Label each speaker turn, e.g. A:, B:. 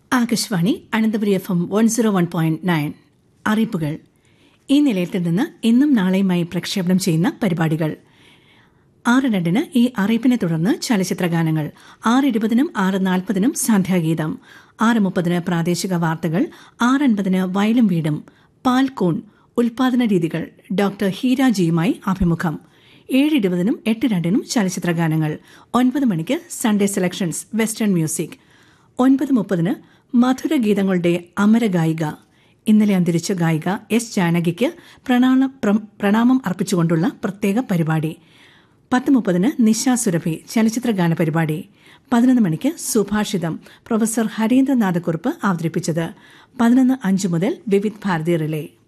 A: Akashvani Ananthapuri F M one zero one point nine അറിയിപ്പുകൾ ഈ നിലയത്തിൽ നിന്ന് ഇന്നും നാളെയുമായി പ്രക്ഷേപണം ചെയ്യുന്ന പരിപാടികൾ ആറ് രണ്ടിന് ഈ അറിയിപ്പിനെ തുടർന്ന് ചലച്ചിത്രഗാനങ്ങൾ ആറ് ഇരുപതിനും ആറ് നാൽപ്പതിനും സാന്ധ്യാഗീതം ആറ് മുപ്പതിന് പ്രാദേശിക വാർത്തകൾ ആറ് അൻപതിന് വയലും വീടും പാൽക്കൂൺ ഉൽപാദന രീതികൾ ഡോക്ടർ ഹീരാജിയുമായി അഭിമുഖം ഏഴ് ഇരുപതിനും എട്ട് രണ്ടിനും ചലച്ചിത്രഗാനങ്ങൾ ഒൻപത് മണിക്ക് സൺഡേ സെലക്ഷൻസ് വെസ്റ്റേൺ മ്യൂസിക് ഒൻപത് മുപ്പതിന് മധുരഗീതങ്ങളുടെ അമരഗായിക ഇന്നലെ അന്തരിച്ച ഗായിക എസ് ജാനകിക്ക് പ്രണാള- പ്രം- പ്രണാമം അർപ്പിച്ചുകൊണ്ടുള്ള പ്രത്യേക പരിപാടി പത്ത് മുപ്പതിന് നിശ സുരഭി ചലച്ചിത്ര ഗാന പരിപാടി പതിനൊന്ന് മണിക്ക് സുഭാഷിതം പ്രൊഫസർ ഹരീന്ദ്രനാഥക്കുറുപ്പ് അവതരിപ്പിച്ചത് പതിനൊന്ന് അഞ്ച് മുതൽ വിവിധ് ഭാരതി റിലേ